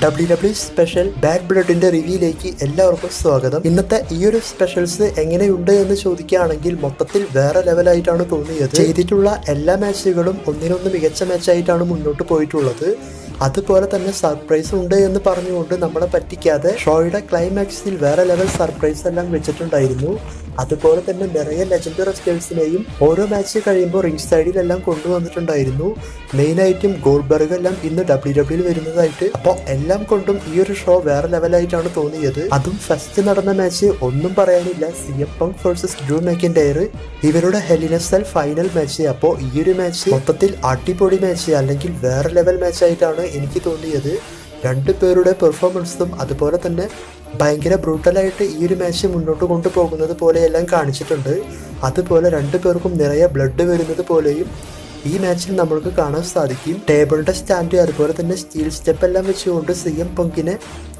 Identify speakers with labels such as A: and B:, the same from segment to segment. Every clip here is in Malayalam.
A: ഡബ്ല്യു ഡബ്ല്യു സ്പെഷ്യൽ ബാഡ് ബ്ലഡിന്റെ റിവ്യൂയിലേക്ക് എല്ലാവർക്കും സ്വാഗതം ഇന്നത്തെ ഈ ഒരു സ്പെഷ്യൽസ് എങ്ങനെയുണ്ട് എന്ന് ചോദിക്കുകയാണെങ്കിൽ മൊത്തത്തിൽ വേറെ ലെവലായിട്ടാണ് തോന്നിയത് ചെയ്തിട്ടുള്ള എല്ലാ മാച്ചുകളും ഒന്നിനൊന്ന് മികച്ച മാച്ചായിട്ടാണ് മുന്നോട്ട് പോയിട്ടുള്ളത് അതുപോലെ തന്നെ സർപ്രൈസ് ഉണ്ട് എന്ന് പറഞ്ഞുകൊണ്ട് നമ്മളെ പറ്റിക്കാതെ ഷോയുടെ ക്ലൈമാക്സിൽ വേറെ ലെവൽ സർപ്രൈസ് എല്ലാം വെച്ചിട്ടുണ്ടായിരുന്നു അതുപോലെ തന്നെ നിറയെ ലെജൻഡ് റെസ്റ്റേഴ്സിനെയും ഓരോ മാച്ച് കഴിയുമ്പോൾ റിംഗ് സൈഡിലെല്ലാം കൊണ്ടുവന്നിട്ടുണ്ടായിരുന്നു മെയിനായിട്ടും ഗോൾബർഗ് എല്ലാം ഇന്ന് ഡബ്ല്യു ഡബ്ല്യു വരുന്നതായിട്ട് അപ്പോൾ എല്ലാം കൊണ്ടും ഈ ഒരു ഷോ വേറെ ലെവലായിട്ടാണ് തോന്നിയത് അതും ഫസ്റ്റ് നടന്ന മാച്ച് ഒന്നും പറയാനില്ല C M punk versus Drew McIntyre ഇവരുടെ ഹെലിനസൽ ഫൈനൽ മാച്ച് അപ്പോൾ ഈ ഒരു മാച്ച് മൊത്തത്തിൽ അടിപൊളി മാച്ച് അല്ലെങ്കിൽ വേറെ ലെവൽ മാച്ച് ആയിട്ടാണ് എനിക്ക് തോന്നിയത് രണ്ടു പേരുടെ പെർഫോമൻസും അതുപോലെ തന്നെ ഭയങ്കര ബ്രൂട്ടലായിട്ട് ഈ ഒരു മാച്ച് മുന്നോട്ട് കൊണ്ടുപോകുന്നത് പോലെയെല്ലാം കാണിച്ചിട്ടുണ്ട് അതുപോലെ രണ്ടു പേർക്കും നിറയെ ബ്ലഡ് വരുന്നത് പോലെയും ഈ മാച്ചിൽ നമ്മൾക്ക് കാണാൻ സാധിക്കും ടേബിളിന്റെ സ്റ്റാൻഡ് അതുപോലെ തന്നെ സ്റ്റീൽ സ്റ്റെപ്പ് എല്ലാം വെച്ചുകൊണ്ട് സി എം പങ്കിനെ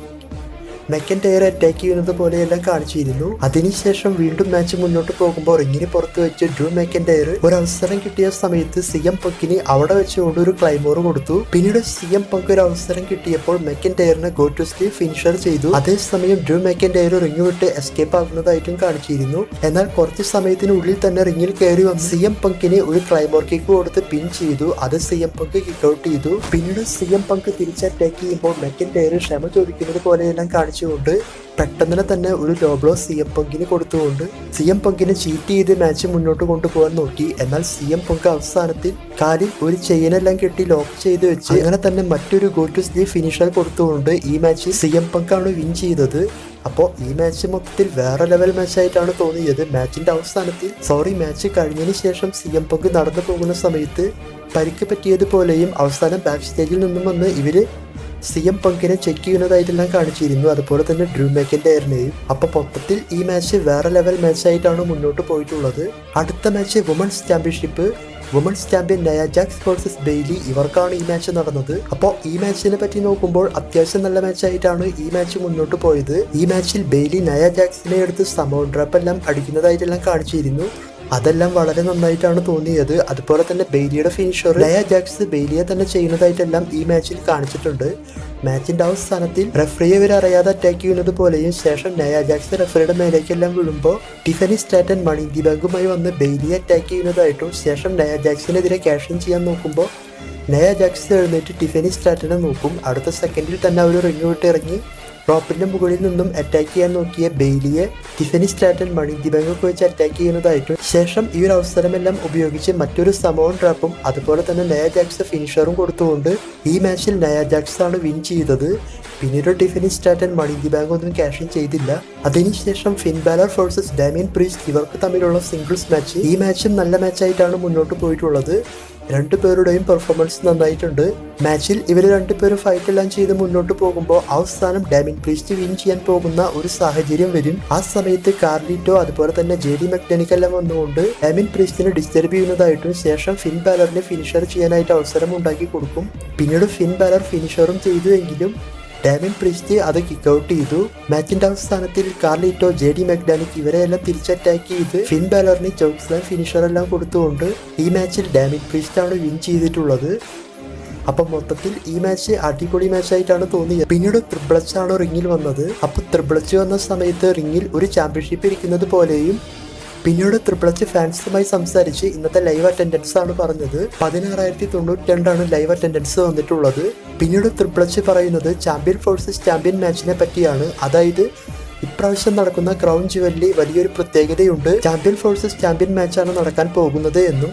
A: മെക്കൻ ടയർ അറ്റാക്ക് ചെയ്യുന്നത് പോലെയെല്ലാം കാണിച്ചിരുന്നു അതിനുശേഷം വീണ്ടും മാച്ച് മുന്നോട്ട് പോകുമ്പോൾ റിങ്ങിന് പുറത്ത് വെച്ച് ഡ്രൂ മെക്കൻ ടയർ ഒരു അവസരം കിട്ടിയ സമയത്ത് സി എം പങ്കിന് അവിടെ വെച്ചുകൊണ്ട് ഒരു ക്ലൈമോർ കൊടുത്തു പിന്നീട് സി എം പങ്ക് ഒരു അവസരം കിട്ടിയപ്പോൾ മെക്കൻ ടയറിനെ ഗോ ടു സ്ലീ ഫിനിഷർ ചെയ്തു അതേസമയം ഡ്രൂ മെക്കൻ ടയർ റിങ് വിട്ട് എസ്കേപ്പ് ആകുന്നതായിട്ടും കാണിച്ചിരുന്നു എന്നാൽ കുറച്ച് സമയത്തിനുള്ളിൽ തന്നെ റിങ്ങിൽ കയറി വന്ന് സി എം പങ്കിന് ഒരു ക്ലൈമോർ കിക്ക് കൊടുത്ത് പിൻ ചെയ്തു അത് C M Punk kick out ചെയ്തു പിന്നീട് സി എം പങ്ക് തിരിച്ച് അറ്റാക്ക് ചെയ്യുമ്പോൾ മെക്കൻ ടയർ ക്ഷമ ചോദിക്കുന്നത് പോലെയെല്ലാം കാണിച്ചുകൊണ്ട് പെട്ടെന്ന് തന്നെ ഒരു ലോ ബ്ലോ സി എം പങ്കിന് കൊടുത്തുകൊണ്ട് സി എം പങ്കിന് ചീറ്റ് ചെയ്ത് മാച്ച് മുന്നോട്ട് കൊണ്ടുപോകാൻ നോക്കി എന്നാൽ സി എം പങ്ക് അവസാനത്തിൽ കാലിൽ ഒരു ചെയിനെല്ലാം കെട്ടി ലോക്ക് ചെയ്ത് വെച്ച് അങ്ങനെ തന്നെ മറ്റൊരു ഗോ ടു സ്ലീ ഫിനിഷർ കൊടുത്തുകൊണ്ട് ഈ മാച്ച് സി എം പങ്കാണ് വിൻ ചെയ്തത് അപ്പോൾ ഈ മാച്ച് മൊത്തത്തിൽ വേറെ ലെവൽ മാച്ചായിട്ടാണ് തോന്നിയത് മാച്ചിന്റെ അവസാനത്തിൽ സോറി മാച്ച് കഴിഞ്ഞതിന് ശേഷം സി എം പങ്ക് നടന്നു പോകുന്ന സമയത്ത് പരിക്ക് പറ്റിയതുപോലെയും അവസാനം ബാക്ക് സ്റ്റേജിൽ നിന്നും വന്ന് ഇവര് സി എം പങ്കിനെ ചെക്ക് ചെയ്യുന്നതായിട്ടെല്ലാം കാണിച്ചിരുന്നു അതുപോലെ തന്നെ ഡ്രൂ മെക്കിൻ്റെയറിനെയും അപ്പൊ മൊത്തത്തിൽ ഈ മാച്ച് വേറെ ലെവൽ മാച്ചായിട്ടാണ് മുന്നോട്ട് പോയിട്ടുള്ളത് അടുത്ത match women's championship women's champion Nia Jax versus Bayley ഇവർക്കാണ് ഈ മാച്ച് നടന്നത് അപ്പോൾ ഈ മാച്ചിനെ പറ്റി നോക്കുമ്പോൾ അത്യാവശ്യം നല്ല മാച്ചായിട്ടാണ് ഈ മാച്ച് മുന്നോട്ട് പോയത് ഈ മാച്ചിൽ ബെയ്ലി നയ ജാക്സിനെ എടുത്ത് സമോൺ ഡ്രാപ്പ് എല്ലാം അടിക്കുന്നതായിട്ടെല്ലാം കാണിച്ചിരുന്നു അതെല്ലാം വളരെ നന്നായിട്ടാണ് തോന്നിയത് അതുപോലെ തന്നെ ബെയ്ലിയുടെ ഫിനിഷർ ലയ ജാക്സ് ബെയ്ലിയെ തന്നെ ചെയ്യുന്നതായിട്ടെല്ലാം ഈ മാച്ചിൽ കാണിച്ചിട്ടുണ്ട് മാച്ചിന്റെ അവസാനത്തിൽ റെഫറിയെ ഇവർ അറിയാതെ അറ്റാക്ക് ചെയ്യുന്നത് പോലെയും ശേഷം നയ ജാക്സ് റെഫറിയുടെ മേലേക്കെല്ലാം വീഴുമ്പോൾ ടിഫനി സ്റ്റാറ്റൻ മണി ദിബാങ്കുമായി വന്ന് ബെയ്ലിയെ അറ്റാക്ക് ചെയ്യുന്നതായിട്ടും ശേഷം നയ ജാക്സിനെതിരെ ക്യാഷൻ ചെയ്യാൻ നോക്കുമ്പോൾ നയ ജാക്സ് എഴുന്നേറ്റ് ടിഫനി സ്റ്റാറ്റനെ നോക്കും അടുത്ത സെക്കൻഡിൽ തന്നെ അവർ റിങ് വിട്ട് ഇറങ്ങി റോപ്പിന്റെ മുകളിൽ നിന്നും അറ്റാക്ക് ചെയ്യാൻ നോക്കിയ ബെയിലിയെ ടിഫനി സ്റ്റാറ്റൻ മണി ദിബാങ്കൊക്കെ വെച്ച് അറ്റാക്ക് ചെയ്യുന്നതായിട്ടും ശേഷം ഈ ഒരു അവസരമെല്ലാം ഉപയോഗിച്ച് മറ്റൊരു സമോൺ ട്രാപ്പും അതുപോലെ തന്നെ നയ ജാക്സ് ഫിനിഷറും കൊടുത്തുകൊണ്ട് ഈ മാച്ചിൽ നയ ജാക്സ് ആണ് വിൻ ചെയ്തത് പിന്നീട് ടിഫനി സ്റ്റാറ്റൻ മണി ദിബാങ്ക് ഒന്നും ക്യാഷിൻ ചെയ്തില്ല അതിനുശേഷം Finn Balor faces Damian Priest ഇവർക്ക് തമ്മിലുള്ള സിംഗിൾസ് മാച്ച് ഈ മാച്ചും നല്ല മാച്ചായിട്ടാണ് മുന്നോട്ട് പോയിട്ടുള്ളത് രണ്ടുപേരുടെയും പെർഫോമൻസ് നന്നായിട്ടുണ്ട് മാച്ചിൽ ഇവർ രണ്ടുപേരും ഫൈറ്റ് എല്ലാം ചെയ്ത് മുന്നോട്ട് പോകുമ്പോൾ അവസാനം ഡാമിൻ പ്രീസ്റ്റ് വിൻ ചെയ്യാൻ പോകുന്ന ഒരു സാഹചര്യം വരും ആ സമയത്ത് കാർലിറ്റോ അതുപോലെ തന്നെ ജെ ഡി മെക്ഡനിക്കെല്ലാം വന്നുകൊണ്ട് ഡാമിൻ പ്രീസ്റ്റിനെ ഡിസ്റ്റർബ് ചെയ്യുന്നതായിട്ടും ശേഷം ഫിൻ ബാലറിനെ ഫിനിഷർ ചെയ്യാനായിട്ട് അവസരം ഉണ്ടാക്കി കൊടുക്കും പിന്നീട് ഫിൻ ബാലർ ഫിനിഷറും ചെയ്തു എങ്കിലും ഡാമിൻ പ്രിസ്റ്റ് അത് കിക്ക് ഔട്ട് ചെയ്തു മാച്ചിന്റെ അവസാനത്തിൽ കാർലിറ്റോ ജെ ഡി മെക്ഡാനിക് ഇവരെയെല്ലാം തിരിച്ചറ്റാക്ക് ചെയ്ത് ഫിൻ ബാലറിന് ചോക്സ്ലാൻ ഫിനിഷർ എല്ലാം കൊടുത്തുകൊണ്ട് ഈ മാച്ചിൽ ഡാമിൻ പ്രിസ്റ്റ് ആണ് വിൻ ചെയ്തിട്ടുള്ളത് അപ്പൊ മൊത്തത്തിൽ ഈ മാച്ച് അടിപൊളി മാച്ചായിട്ടാണ് തോന്നിയത് പിന്നീട് ത്രിബിളച്ച് ആണ് റിങ്ങിൽ വന്നത് അപ്പൊ ത്രിബിളച്ച് വന്ന സമയത്ത് റിങ്ങിൽ ഒരു ചാമ്പ്യൻഷിപ്പ് ഇരിക്കുന്നത് പോലെയും പിന്നീട് ട്രിപ്പിളച്ച് ഫാൻസുമായി സംസാരിച്ച് ഇന്നത്തെ ലൈവ് അറ്റൻഡൻസ് ആണ് പറഞ്ഞത് പതിനാറായിരത്തി തൊണ്ണൂറ്റി രണ്ടാണ് ലൈവ് അറ്റൻഡൻസ് വന്നിട്ടുള്ളത് പിന്നീട് ട്രിപ്പിളച്ച് പറയുന്നത് ചാമ്പ്യൻ ഫോഴ്സസ് ചാമ്പ്യൻ മാച്ചിനെ പറ്റിയാണ് അതായത് ഇപ്രാവശ്യം നടക്കുന്ന ക്രൗൺ ജുവലിൽ വലിയൊരു പ്രത്യേകതയുണ്ട് ചാമ്പ്യൻ ഫോഴ്സസ് ചാമ്പ്യൻ മാച്ചാണ് നടക്കാൻ പോകുന്നത് എന്നും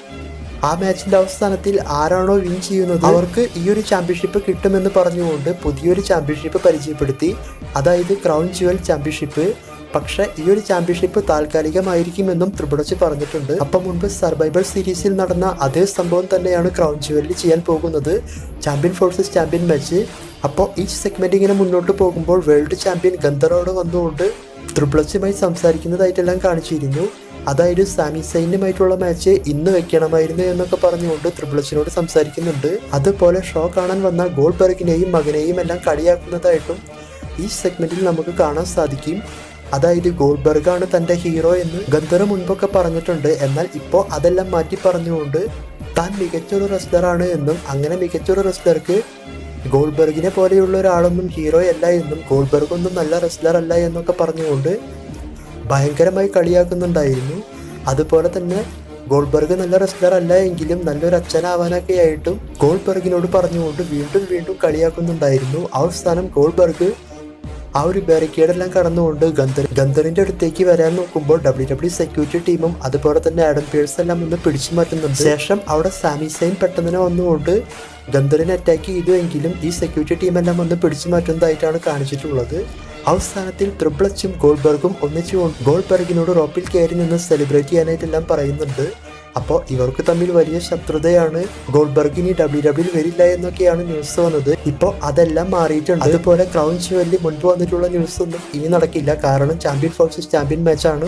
A: ആ മാച്ചിന്റെ അവസാനത്തിൽ ആരാണോ വിൻ ചെയ്യുന്നത് അവർക്ക് ഈ ഒരു ചാമ്പ്യൻഷിപ്പ് കിട്ടുമെന്ന് പറഞ്ഞുകൊണ്ട് പുതിയൊരു ചാമ്പ്യൻഷിപ്പ് പരിചയപ്പെടുത്തി അതായത് ക്രൗൺ ജുവൽ ചാമ്പ്യൻഷിപ്പ് പക്ഷെ ഈ ഒരു ചാമ്പ്യൻഷിപ്പ് താൽക്കാലികമായിരിക്കുമെന്നും ത്രിപുടച്ച് പറഞ്ഞിട്ടുണ്ട് അപ്പം മുൻപ് സർവൈവൽ സീരീസിൽ നടന്ന അതേ സംഭവം തന്നെയാണ് ക്രൗൺ ജുവലിൽ ചെയ്യാൻ പോകുന്നത് ചാമ്പ്യൻ ഫോഴ്സസ് ചാമ്പ്യൻ മാച്ച് അപ്പോൾ ഈ സെഗ്മെന്റ് ഇങ്ങനെ മുന്നോട്ട് പോകുമ്പോൾ വേൾഡ് ചാമ്പ്യൻ ഗന്ധറോട് വന്നുകൊണ്ട് ത്രിപുളച്ചുമായി സംസാരിക്കുന്നതായിട്ടെല്ലാം കാണിച്ചിരുന്നു അതായത് സാമി സൈന്യമായിട്ടുള്ള മാച്ച് ഇന്ന് വെക്കണമായിരുന്നു എന്നൊക്കെ പറഞ്ഞുകൊണ്ട് ത്രിപിളച്ചിനോട് സംസാരിക്കുന്നുണ്ട് അതുപോലെ ഷോ കാണാൻ വന്ന ഗോൾബർഗിനെയും മകനെയും എല്ലാം കളിയാക്കുന്നതായിട്ടും ഈ സെഗ്മെന്റിൽ നമുക്ക് കാണാൻ സാധിക്കും അതായത് ഗോൾബർഗാണ് തന്റെ ഹീറോ എന്ന് ഗന്ധർ മുൻപൊക്കെ പറഞ്ഞിട്ടുണ്ട് എന്നാൽ ഇപ്പോൾ അതെല്ലാം മാറ്റി പറഞ്ഞുകൊണ്ട് താൻ മികച്ചൊരു റെസ്ലറാണ് എന്നും അങ്ങനെ മികച്ചൊരു റെസ്ലർക്ക് ഗോൾബർഗിനെ പോലെയുള്ള ഒരാളൊന്നും ഹീറോ അല്ല എന്നും ഗോൾബർഗ് ഒന്നും നല്ല റെസ്ലർ അല്ല എന്നൊക്കെ പറഞ്ഞുകൊണ്ട് ഭയങ്കരമായി കളിയാക്കുന്നുണ്ടായിരുന്നു അതുപോലെ തന്നെ ഗോൾബർഗ് നല്ല റെസ്ലർ അല്ല എങ്കിലും നല്ലൊരു അച്ഛനാവാനൊക്കെ ആയിട്ടും ഗോൾബർഗിനോട് പറഞ്ഞുകൊണ്ട് വീണ്ടും വീണ്ടും കളിയാക്കുന്നുണ്ടായിരുന്നു അവസാനം ഗോൾബർഗ് ആ ഒരു ബാരിക്കേഡെല്ലാം കടന്നുകൊണ്ട് ഗന്ധർ ഗന്ധറിന്റെ അടുത്തേക്ക് വരാൻ നോക്കുമ്പോൾ ഡബ്ല്യു ഡബ്ല്യു സെക്യൂരിറ്റി ടീമും അതുപോലെ തന്നെ ആഡം പേഴ്സ് എല്ലാം ഒന്ന് പിടിച്ചു മാറ്റുന്നുണ്ട് ശേഷം അവിടെ സാമി സൈൻ പെട്ടെന്ന് വന്നുകൊണ്ട് ഗന്ധറിനെ അറ്റാക്ക് ചെയ്തു എങ്കിലും ഈ സെക്യൂരിറ്റി ടീമെല്ലാം ഒന്ന് പിടിച്ചു മാറ്റുന്നതായിട്ടാണ് കാണിച്ചിട്ടുള്ളത് അവസാനത്തിൽ ത്രിബ്ലച്ചും ഗോൾബർഗും ഒന്നിച്ചു ഗോൾബർഗിനോട് റോപ്പിൽ കയറി നിന്ന് സെലിബ്രേറ്റ് ചെയ്യാനായിട്ടെല്ലാം പറയുന്നുണ്ട് അപ്പോൾ ഇവർക്ക് തമ്മിൽ വലിയ ശത്രുതയാണ് ഗോൾബർഗിനി ഡബ്ല്യു ഡബ്ല്യു വരില്ല എന്നൊക്കെയാണ് ന്യൂസ് വന്നത് ഇപ്പോൾ അതെല്ലാം മാറിയിട്ടുണ്ട് അതുപോലെ ക്രൗൺ ജുവലിൽ മുൻപ് വന്നിട്ടുള്ള ന്യൂസ് ഒന്നും ഇനി നടക്കില്ല കാരണം ചാമ്പ്യൻ ഫോഴ്സസ് ചാമ്പ്യൻ മാച്ചാണ്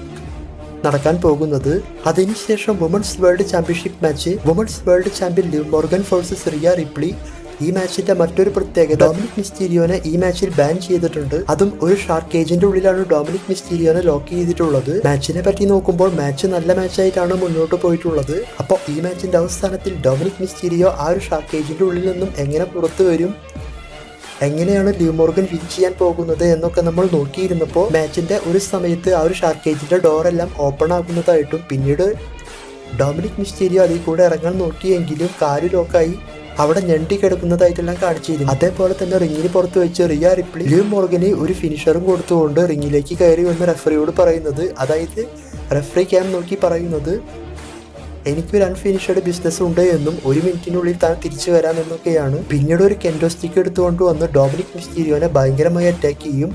A: നടക്കാൻ പോകുന്നത് അതിനുശേഷം women's world championship match women's world champion Liv Morgan faces Rhea Ripley ഈ മാച്ചിന്റെ മറ്റൊരു പ്രത്യേകത ഡൊമിനിക് മിസ്റ്റീരിയോനെ ഈ മാച്ചിൽ ബാൻ ചെയ്തിട്ടുണ്ട് അതും ഒരു ഷാർക്ക് കേജിന്റെ ഉള്ളിലാണ് ഡൊമിനിക് മിസ്റ്റീരിയോനെ ലോക്ക് ചെയ്തിട്ടുള്ളത് മാച്ചിനെ പറ്റി നോക്കുമ്പോൾ മാച്ച് നല്ല മാച്ചായിട്ടാണ് മുന്നോട്ട് പോയിട്ടുള്ളത് അപ്പോൾ ഈ മാച്ചിന്റെ അവസാനത്തിൽ ഡൊമിനിക് മിസ്റ്റീരിയോ ആ ഒരു ഷാർക്ക് കേജിന്റെ ഉള്ളിൽ നിന്നും എങ്ങനെ പുറത്തു വരും എങ്ങനെയാണ് ലിവ് മോർഗൻ വിൻ ചെയ്യാൻ പോകുന്നത് എന്നൊക്കെ നമ്മൾ നോക്കിയിരുന്നപ്പോൾ മാച്ചിന്റെ ഒരു സമയത്ത് ആ ഒരു ഷാർക്കേജിന്റെ ഡോറെല്ലാം ഓപ്പൺ ആകുന്നതായിട്ടും പിന്നീട് ഡൊമിനിക് മിസ്റ്റീരിയോ അതിൽ കൂടെ ഇറങ്ങാൻ നോക്കിയെങ്കിലും കാല് ലോക്കായി അവിടെ ഞെണ്ടി കിടക്കുന്നതായിട്ടെല്ലാം കാണിച്ചിരുന്നു അതേപോലെ തന്നെ റിങ്ങിന് പുറത്ത് വെച്ച് റിയ റിപ്ലി ലിവ് മോർഗന് ഒരു ഫിനിഷറും കൊടുത്തുകൊണ്ട് റിങ്ങിലേക്ക് കയറി വന്ന് റെഫറിയോട് പറയുന്നത് അതായത് റെഫറി ക്യാം നോക്കി പറയുന്നത് എനിക്കൊരു അൺഫിനിഷഡ് ബിസിനസ് ഉണ്ട് എന്നും ഒരു മിനിറ്റിനുള്ളിൽ താൻ തിരിച്ചു വരാമെന്നൊക്കെയാണ് പിന്നീട് ഒരു കെൻഡോ സ്റ്റിക്ക് എടുത്തുകൊണ്ട് വന്ന് ഡൊമിനിക് മിസ്റ്റീരിയോനെ ഭയങ്കരമായി അറ്റാക്ക് ചെയ്യും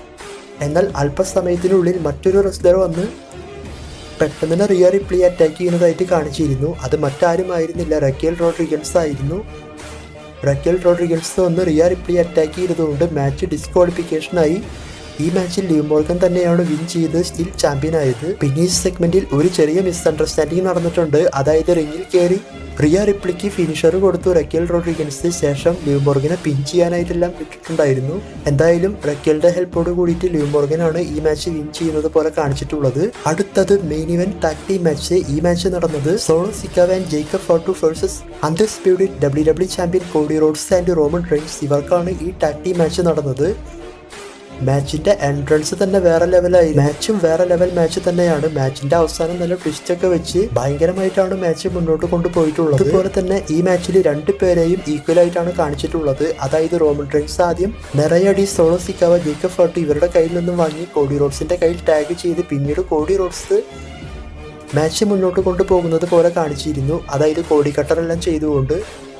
A: എന്നാൽ അല്പസമയത്തിനുള്ളിൽ മറ്റൊരു റെസ്ലർ വന്ന് പെട്ടെന്ന് തന്നെ റിയ റിപ്ലി അറ്റാക്ക് ചെയ്യുന്നതായിട്ട് കാണിച്ചിരുന്നു അത് മറ്റാരുമായിരുന്നില്ല റക്കേൽ റോഡ്രിഗൻസ് ആയിരുന്നു റക്കേൽ റോഡ്രിഗൻസ് വന്ന് റിയ റിപ്ലി അറ്റാക്ക് ചെയ്തതുകൊണ്ട് മാച്ച് ഡിസ്ക്വാളിഫിക്കേഷനായി ഈ മാച്ചിൽ ലിവ് മോർഗൻ തന്നെയാണ് വിൻ ചെയ്ത് സ്റ്റിൽ ചാമ്പ്യൻ ആയത് പിന്നെ ഈ സെഗ്മെന്റിൽ ഒരു ചെറിയ മിസ്അണ്ടർസ്റ്റാൻഡിങ് നടന്നിട്ടുണ്ട് അതായത് റിങ്ങിൽ കയറി റിയ റിപ്ലിക്ക് ഫിനിഷർ കൊടുത്തു റക്കേൽ റോഡ്രിഗൻസ് ശേഷം ലിവ് മോർഗനെ പിൻ ചെയ്യാനായിട്ടെല്ലാം ഇട്ടിട്ടുണ്ടായിരുന്നു എന്തായാലും റക്കേലിന്റെ ഹെൽപ്പോട് കൂടിയിട്ട് ലിവ് മോർഗനാണ് ഈ മാച്ച് വിൻ ചെയ്യുന്നത് പോലെ കാണിച്ചിട്ടുള്ളത് അടുത്തത് main event tag team match ഈ മാച്ച് നടന്നത് Solo Sikoa and Jacob Fatu versus undisputed W W champion Cody Rhodes and Roman Reigns ഇവർക്കാണ് ഈ ടാക് ടീം മാച്ച് നടന്നത് മാച്ചിന്റെ എൻട്രൻസ് തന്നെ വേറെ ലെവലായി മാച്ചും വേറെ ലെവൽ മാച്ച് തന്നെയാണ് മാച്ചിന്റെ അവസാനം നല്ല ട്വിസ്റ്റ് ഒക്കെ വെച്ച് ഭയങ്കരമായിട്ടാണ് മാച്ച് മുന്നോട്ട് കൊണ്ടുപോയിട്ടുള്ളത് അതുപോലെ തന്നെ ഈ മാച്ചിൽ രണ്ട് പേരെയും ഈക്വൽ ആയിട്ടാണ് കാണിച്ചിട്ടുള്ളത് അതായത് റോമൻ ഡ്രിങ്ക്സ് ആദ്യം നിറയടി സോളോ സിക്കാവ ജേക്കബ് ഫോർട്ട് ഇവരുടെ കയ്യിൽ നിന്നും വാങ്ങി കോഡി റോഡ്സിന്റെ കയ്യിൽ ടാഗ് ചെയ്ത് പിന്നീട് കോഡി റോഡ്സ് മാച്ച് മുന്നോട്ട് കൊണ്ടുപോകുന്നത് പോലെ കാണിച്ചിരുന്നു അതായത് കോടി കട്ടറെല്ലാം ചെയ്തുകൊണ്ട്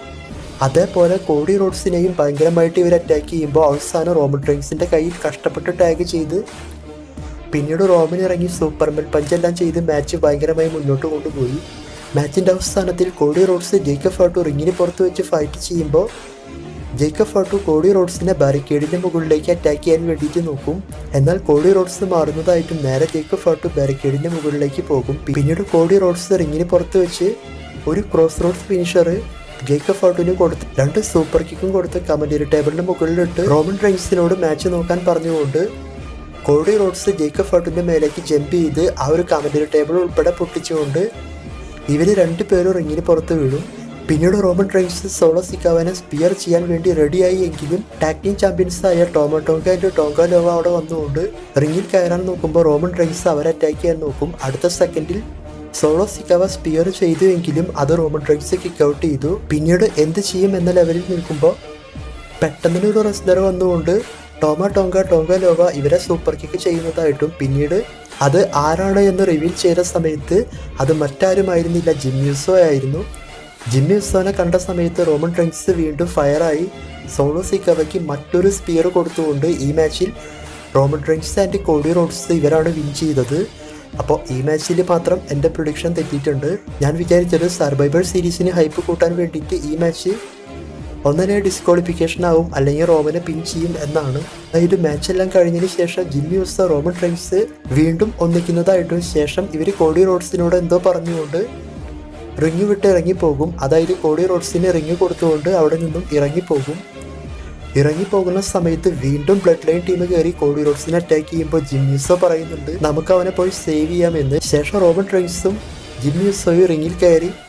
A: അതേപോലെ കോടി റോഡ്സിനെയും ഭയങ്കരമായിട്ട് ഇവർ അറ്റാക്ക് ചെയ്യുമ്പോൾ അവസാനം റോമൻ ഡ്രിങ്ക്സിന്റെ കയ്യിൽ കഷ്ടപ്പെട്ട് ടാഗ് ചെയ്ത് പിന്നീട് റോമൻ ഇറങ്ങി സൂപ്പർമെൻ പഞ്ചെല്ലാം ചെയ്ത് മാച്ച് ഭയങ്കരമായി മുന്നോട്ട് കൊണ്ടുപോയി മാച്ചിന്റെ അവസാനത്തിൽ കോടി റോഡ്സ് ജേക്കബ് ഫാട്ടു റിങ്ങിന് പുറത്ത് വെച്ച് ഫൈറ്റ് ചെയ്യുമ്പോൾ ജേക്കബ് ഫാട്ടു കോടി റോഡ്സിനെ ബാരിക്കേഡിന്റെ മുകളിലേക്ക് അറ്റാക്ക് ചെയ്യാൻ വേണ്ടിയിട്ട് നോക്കും എന്നാൽ കോടി റോഡ്സ് മാറുന്നതായിട്ടും നേരെ ജേക്കബ് ഫാട്ടു ബാരിക്കേഡിന്റെ മുകളിലേക്ക് പോകും പിന്നീട് കോടി റോഡ്സ് റിങ്ങിന് പുറത്ത് വെച്ച് ഒരു ക്രോസ് റോഡ്സ് ഫിനിഷർ ജേക്കബ് ഫൗട്ടിന് കൊടുത്ത് രണ്ട് സൂപ്പർ കിക്കും കൊടുത്ത് കമന്ററി ടേബിളിന് മുകളിലിട്ട് റോമൻ റൈൻസിനോട് മാച്ച് നോക്കാൻ പറഞ്ഞുകൊണ്ട് കോഡി റോഡ്സ് ജേക്കബ് ഫൗട്ടിന്റെ മേലേക്ക് ജമ്പ് ചെയ്ത് ആ ഒരു കമന്ററി ടേബിൾ ഉൾപ്പെടെ പൊട്ടിച്ചുകൊണ്ട് ഇവര് രണ്ടുപേരും റിങ്ങിന് പുറത്ത് വീഴും പിന്നീട് റോമൻ റൈൻസ് സോളോ സിക്കാവനെ സ്പിയർ ചെയ്യാൻ വേണ്ടി റെഡിയായി എങ്കിലും ടാക് ടീം ചാമ്പ്യൻസ് ആയ Tama Tonga and Tonga Loa അവിടെ വന്നുകൊണ്ട് റിങ്ങിൽ കയറാൻ നോക്കുമ്പോൾ റോമൻ റൈൻസ് അവരെ അറ്റാക്ക് ചെയ്യാൻ നോക്കും അടുത്ത സെക്കൻഡിൽ സോളോ സിക്കാവ സ്പിയർ ചെയ്തു എങ്കിലും അത് റോമൻ റൈൻസ് കിക്ക് ഔട്ട് ചെയ്തു പിന്നീട് എന്ത് ചെയ്യും എന്ന ലെവലിൽ നിൽക്കുമ്പോൾ പെട്ടെന്ന് ഒരു റെസ്ലർ വന്നുകൊണ്ട് ടോമ ടോങ്ക ടോങ്ക ലോവ ഇവരെ സൂപ്പർ കിക്ക് ചെയ്യുന്നതായിട്ടും പിന്നീട് അത് ആരാണ് എന്ന് റിവീൽ ചെയ്ത സമയത്ത് അത് മറ്റാരുമായിരുന്നില്ല ജിമ്യൂസോ ആയിരുന്നു ജിമ്യൂസോനെ കണ്ട സമയത്ത് റോമൻ ഡ്രിങ്ക്സ് വീണ്ടും ഫയറായി സോളോ സിക്കവയ്ക്ക് മറ്റൊരു സ്പിയർ കൊടുത്തുകൊണ്ട് ഈ മാച്ചിൽ റോമൻ ഡ്രിങ്ക്സ് ആൻഡ് കോഡി റോഡ്സ് ഇവരാണ് വിൻ ചെയ്തത് അപ്പോൾ ഈ മാച്ചിൽ മാത്രം എൻ്റെ പ്രൊഡിക്ഷൻ തെറ്റിയിട്ടുണ്ട് ഞാൻ വിചാരിച്ചത് സർവൈവർ സീരീസിന് ഹൈപ്പ് കൂട്ടാൻ വേണ്ടിയിട്ട് ഈ മാച്ച് ഒന്നനെ ഡിസ്ക്വാളിഫിക്കേഷൻ ആവും അല്ലെങ്കിൽ റോമനെ പിൻ ചെയ്യും എന്നാണ് അതായത് മാച്ച് എല്ലാം കഴിഞ്ഞതിന് ശേഷം ജിമ്മി ഉസ റോമൻ ട്രെയിൻസ് വീണ്ടും ഒന്നിക്കുന്നതായിട്ടും ശേഷം ഇവർ കോഡി റോഡ്സിനോട് എന്തോ പറഞ്ഞുകൊണ്ട് റിങ് വിട്ട് ഇറങ്ങിപ്പോകും അതായത് കോഡി റോഡ്സിന് റിങ് കൊടുത്തുകൊണ്ട് അവിടെ നിന്നും ഇറങ്ങിപ്പോകും ഇറങ്ങിപ്പോകുന്ന സമയത്ത് വീണ്ടും ബ്ലഡ് ലൈൻ ടീം കയറി കോഡി റോഡ്സിനെ അറ്റാക്ക് ചെയ്യുമ്പോൾ ജിമ്മിസോ പറയുന്നുണ്ട് നമുക്ക് അവനെ പോയി സേവ് ചെയ്യാമെന്ന് ശേഷം റോബൻ ട്രെയിൻസും ജിമ്മിസോയും റിങ്ങിൽ കയറി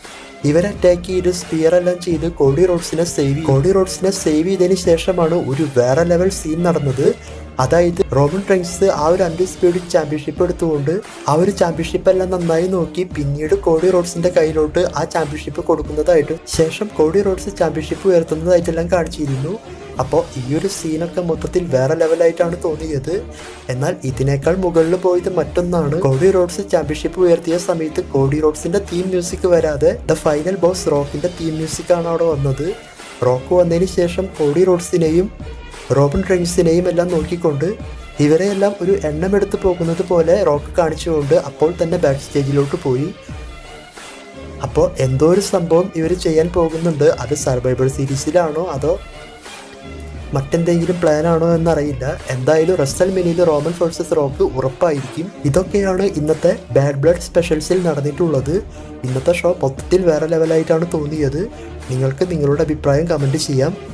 A: ഇവരെ അറ്റാക്ക് ചെയ്ത് സ്പിയർ എല്ലാം ചെയ്ത് കോഡി റോഡ്സിനെ സേവ് ചെയ്യും കോഡി റോഡ്സിനെ സേവ് ചെയ്തതിന് ശേഷമാണ് ഒരു വേറെ ലെവൽ സീൻ നടന്നത് അതായത് റോബൻ ട്രെങ്സ് ആ ഒരു അൺഡിസ്പ്യൂട്ടഡ് ചാമ്പ്യൻഷിപ്പ് എടുത്തുകൊണ്ട് ആ ഒരു ചാമ്പ്യൻഷിപ്പ് എല്ലാം നന്നായി നോക്കി പിന്നീട് കോഡി റോഡ്സിന്റെ കയ്യിലോട്ട് ആ ചാമ്പ്യൻഷിപ്പ് കൊടുക്കുന്നതായിട്ടും ശേഷം കോഡി റോഡ്സ് ചാമ്പ്യൻഷിപ്പ് ഉയർത്തുന്നതായിട്ടെല്ലാം കാണിച്ചിരുന്നു അപ്പോൾ ഈ ഒരു സീനൊക്കെ മൊത്തത്തിൽ വേറെ ലെവലായിട്ടാണ് തോന്നിയത് എന്നാൽ ഇതിനേക്കാൾ മുകളിൽ പോയത് മറ്റൊന്നാണ് കോഡി റോഡ്സ് ചാമ്പ്യൻഷിപ്പ് ഉയർത്തിയ സമയത്ത് കോഡി റോഡ്സിന്റെ തീം മ്യൂസിക് വരാതെ ദ ഫൈനൽ ബോസ് റോക്കിന്റെ തീം മ്യൂസിക് ആണ് അവിടെ വന്നത് റോക്ക് വന്നതിന് ശേഷം കോഡി റോഡ്സിനെയും റോബിൻ ട്രെങ്സിനെയും എല്ലാം നോക്കിക്കൊണ്ട് ഇവരെയെല്ലാം ഒരു എണ്ണമെടുത്ത് പോകുന്നത് പോലെ റോക്ക് കാണിച്ചുകൊണ്ട് അപ്പോൾ തന്നെ ബാക്ക് സ്റ്റേജിലോട്ട് പോയി അപ്പോൾ എന്തോ ഒരു സംഭവം ഇവർ ചെയ്യാൻ പോകുന്നുണ്ട് അത് സർവൈവർ സീരീസിലാണോ അതോ മറ്റെന്തെങ്കിലും പ്ലാൻ ആണോ എന്നറിയില്ല എന്തായാലും റസൽ മിനിയിൽ റോമൻ ഫോഴ്സസ് റോക്ക് ഉറപ്പായിരിക്കും ഇതൊക്കെയാണ് ഇന്നത്തെ ബാഡ് ബ്ലഡ് സ്പെഷ്യൽസിൽ നടന്നിട്ടുള്ളത് ഇന്നത്തെ ഷോ മൊത്തത്തിൽ വേറെ ലെവലായിട്ടാണ് തോന്നിയത് നിങ്ങൾക്ക് നിങ്ങളുടെ അഭിപ്രായം കമൻറ്റ് ചെയ്യാം